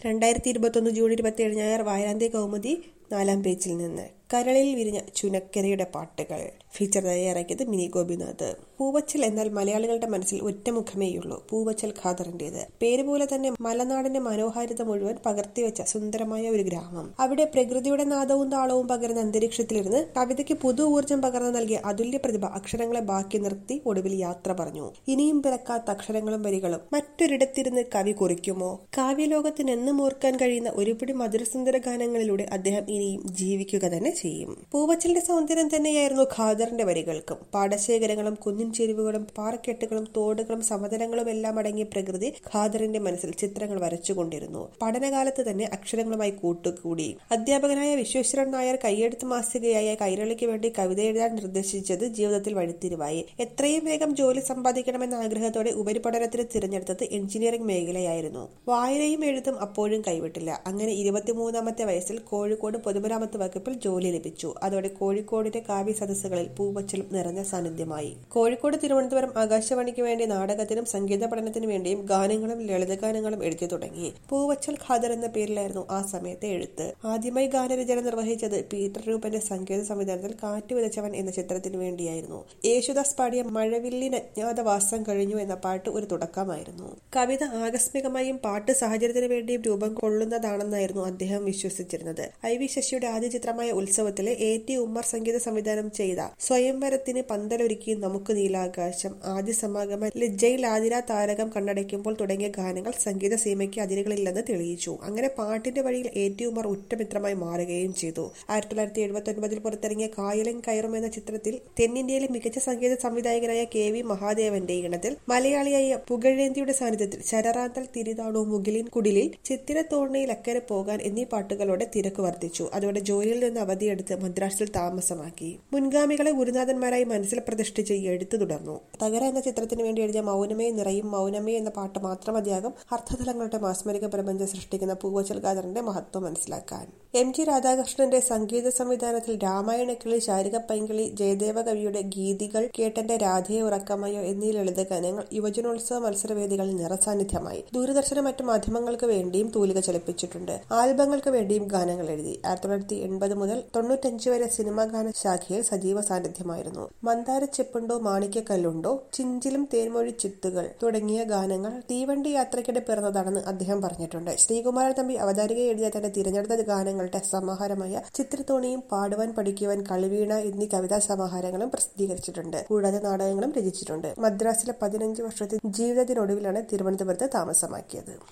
രണ്ടായിരത്തി ഇരുപത്തൊന്ന് ജൂൺ ഇരുപത്തിയേഴ് ഞായർ വാരാന്ത്യ കൗമുദി നാലാം പേജിൽ നിന്ന് കരളിൽ വിരിഞ്ഞ ചുനക്കരയുടെ പാട്ടുകൾ ഫീച്ചർ തയ്യാറാക്കിയത് മിനി ഗോപിനാഥ് പൂവച്ചൽ എന്നാൽ മലയാളികളുടെ മനസ്സിൽ ഒറ്റമുഖമേയുള്ളൂ പൂവച്ചൽ ഖാദറിന്റേത് പേര് പോലെ തന്നെ മലനാടിന്റെ മനോഹാരിത മുഴുവൻ പകർത്തിവെച്ച സുന്ദരമായ ഒരു ഗ്രാമം അവിടെ പ്രകൃതിയുടെ നാദവും താളവും പകർന്ന അന്തരീക്ഷത്തിലിരുന്ന് കവിതയ്ക്ക് പുതു ഊർജം പകർന്നു നൽകിയ അതുല്യ പ്രതിഭ അക്ഷരങ്ങളെ ബാക്കി നിർത്തി ഒടുവിൽ യാത്ര പറഞ്ഞു ഇനിയും പിറക്കാത്ത അക്ഷരങ്ങളും വരികളും മറ്റൊരിടത്തിരുന്ന് കവി കുറിക്കുമോ കാവ്യലോകത്തിന് എന്നും ഓർക്കാൻ കഴിയുന്ന ഒരുപിടി മധുരസുന്ദര ഗാനങ്ങളിലൂടെ അദ്ദേഹം ഇനിയും ജീവിക്കുക തന്നെ ചെയ്യും പൂവച്ചലിന്റെ സൗന്ദര്യം തന്നെയായിരുന്നു ഖാദറിന്റെ വരികൾക്കും പാടശേഖരങ്ങളും കുന്നിൻ ചെരുവുകളും പാറക്കെട്ടുകളും തോടുകളും സമതലങ്ങളും എല്ലാം അടങ്ങിയ പ്രകൃതി ഖാദറിന്റെ മനസ്സിൽ ചിത്രങ്ങൾ വരച്ചുകൊണ്ടിരുന്നു പഠനകാലത്ത് തന്നെ അക്ഷരങ്ങളുമായി കൂട്ടുകൂടി അധ്യാപകനായ വിശ്വേശ്വരൻ നായർ കൈയെഴുത്ത് മാസികയായ കൈരളിക്ക് വേണ്ടി കവിത എഴുതാൻ നിർദ്ദേശിച്ചത് ജീവിതത്തിൽ വഴിത്തിരിവായി എത്രയും വേഗം ജോലി സമ്പാദിക്കണമെന്ന ആഗ്രഹത്തോടെ ഉപരിപഠനത്തിന് തിരഞ്ഞെടുത്തത് എഞ്ചിനീയറിംഗ് മേഖലയായിരുന്നു വായനയും എഴുത്തും അപ്പോഴും കൈവിട്ടില്ല അങ്ങനെ ഇരുപത്തിമൂന്നാമത്തെ വയസ്സിൽ കോഴിക്കോട് പൊതുമരാമത്ത് വകുപ്പിൽ ജോലി ലഭിച്ചു അതോടെ കോഴിക്കോടിന്റെ കാവ്യ സദസ്സുകളിൽ പൂവച്ചലും നിറഞ്ഞ സാന്നിധ്യമായി കോഴിക്കോട് തിരുവനന്തപുരം ആകാശവാണിക്ക് വേണ്ടി നാടകത്തിനും സംഗീത പഠനത്തിനു വേണ്ടിയും ഗാനങ്ങളും ലളിതഗാനങ്ങളും എഴുതി തുടങ്ങി പൂവച്ചൽ ഖാദർ എന്ന പേരിലായിരുന്നു ആ സമയത്തെ എഴുത്ത് ആദ്യമായി ഗാനരചന നിർവഹിച്ചത് പീറ്റർ രൂപന്റെ സംഗീത സംവിധാനത്തിൽ കാറ്റ് വിതച്ചവൻ എന്ന ചിത്രത്തിനു വേണ്ടിയായിരുന്നു യേശുദാസ് പാടിയ മഴവില്ലിന് അജ്ഞാതവാസം കഴിഞ്ഞു എന്ന പാട്ട് ഒരു തുടക്കമായിരുന്നു കവിത ആകസ്മികമായും പാട്ട് സാഹചര്യത്തിന് വേണ്ടിയും രൂപം കൊള്ളുന്നതാണെന്നായിരുന്നു അദ്ദേഹം വിശ്വസിച്ചിരുന്നത് ഐ വി ശശിയുടെ ആദ്യ ചിത്രമായ ഉത്സവത്തിലെ എ ടി ഉമ്മർ സംഗീത സംവിധാനം ചെയ്ത സ്വയംവരത്തിന് പന്തലൊരുക്കി നമുക്ക് നീലാകാശം ആദ്യ സമാഗമ ലജ്ജയിൽ ആതിര താരകം കണ്ണടയ്ക്കുമ്പോൾ തുടങ്ങിയ ഗാനങ്ങൾ സംഗീത സീമയ്ക്ക് അതിരുകളില്ലെന്ന് തെളിയിച്ചു അങ്ങനെ പാട്ടിന്റെ വഴിയിൽ എ ടി ഉമ്മർ ഉറ്റമിത്രമായി മാറുകയും ചെയ്തു ആയിരത്തി തൊള്ളായിരത്തി എഴുപത്തി ഒൻപതിൽ പുറത്തിറങ്ങിയ കായലും കയറും എന്ന ചിത്രത്തിൽ തെന്നിന്ത്യയിലെ മികച്ച സംഗീത സംവിധായകനായ കെ വി മഹാദേവന്റെ ഈണത്തിൽ മലയാളിയായ പുകഴേന്തിയുടെ സാന്നിധ്യത്തിൽ ശരറാന്തൽ തിരിതാണു മുകിലിൻ കുടിലിൽ ചിത്തിരത്തോണയിൽ അക്കരെ പോകാൻ എന്നീ പാട്ടുകളോടെ തിരക്ക് വർദ്ധിച്ചു അതോടെ ജോലിയിൽ നിന്ന് അവധിയെടുത്ത് മദ്രാസിൽ താമസമാക്കി മുൻഗാമികളെ ഗുരുനാഥന്മാരായി മനസ്സിൽ പ്രതിഷ്ഠിച്ച് എഴുത്തു തുടർന്നു തകര എന്ന ചിത്രത്തിന് വേണ്ടി എഴുതിയ മൗനമേ നിറയും മൗനമേ എന്ന പാട്ട് മാത്രം മതിയാകും അർത്ഥതലങ്ങളുടെ മാസ്മരിക പ്രപഞ്ചം സൃഷ്ടിക്കുന്ന പൂവച്ചൽ ഖാദറിന്റെ മഹത്വം മനസ്സിലാക്കാൻ എം ജി രാധാകൃഷ്ണന്റെ സംഗീത സംവിധാനത്തിൽ രാമായണക്കിളി ശാരിക പൈങ്കിളി ജയദേവ കവിയുടെ ഗീതികൾ കേട്ടന്റെ രാധയെ ഉറക്കമയോ എന്നീ ലളിതഗാനങ്ങൾ യുവജനോത്സവ മത്സരവേദികളിൽ നിറസാന്നിധ്യമായി ദൂരദർശന മറ്റു മാധ്യമങ്ങൾക്ക് വേണ്ടിയും തൂലിക ചലിപ്പിച്ചിട്ടുണ്ട് ആൽബങ്ങൾക്ക് വേണ്ടിയും ഗാനങ്ങൾ എഴുതി ആയിരത്തി തൊള്ളായിരത്തി എൺപത് മുതൽ തൊണ്ണൂറ്റഞ്ച് വരെ സിനിമാ ഗാന ശാഖയിൽ സജീവ സാന്നിധ്യമായിരുന്നു മന്ദാര ചെപ്പുണ്ടോ മാണിക്യക്കല്ലുണ്ടോ ചിഞ്ചിലും തേൻമൊഴി ചിത്തുകൾ തുടങ്ങിയ ഗാനങ്ങൾ തീവണ്ടി യാത്രയ്ക്കിടെ പിറന്നതാണെന്ന് അദ്ദേഹം പറഞ്ഞിട്ടുണ്ട് ശ്രീകുമാരൻ തമ്പി അവതാരിക എഴുതിയ തന്റെ തിരഞ്ഞെടുത്ത ഗാനങ്ങളുടെ സമാഹാരമായ ചിത്രത്തോണിയും പാടുവാൻ പഠിക്കുവാൻ കളിവീണ എന്നീ കവിതാ സമാഹാരങ്ങളും പ്രസിദ്ധീകരിച്ചിട്ടുണ്ട് കൂടാതെ നാടകങ്ങളും രചിച്ചിട്ടുണ്ട് മദ്രാസിലെ പതിനഞ്ച് വർഷത്തെ ജീവിതത്തിനൊടുവിലാണ് തിരുവനന്തപുരത്ത് താമസമാക്കിയത്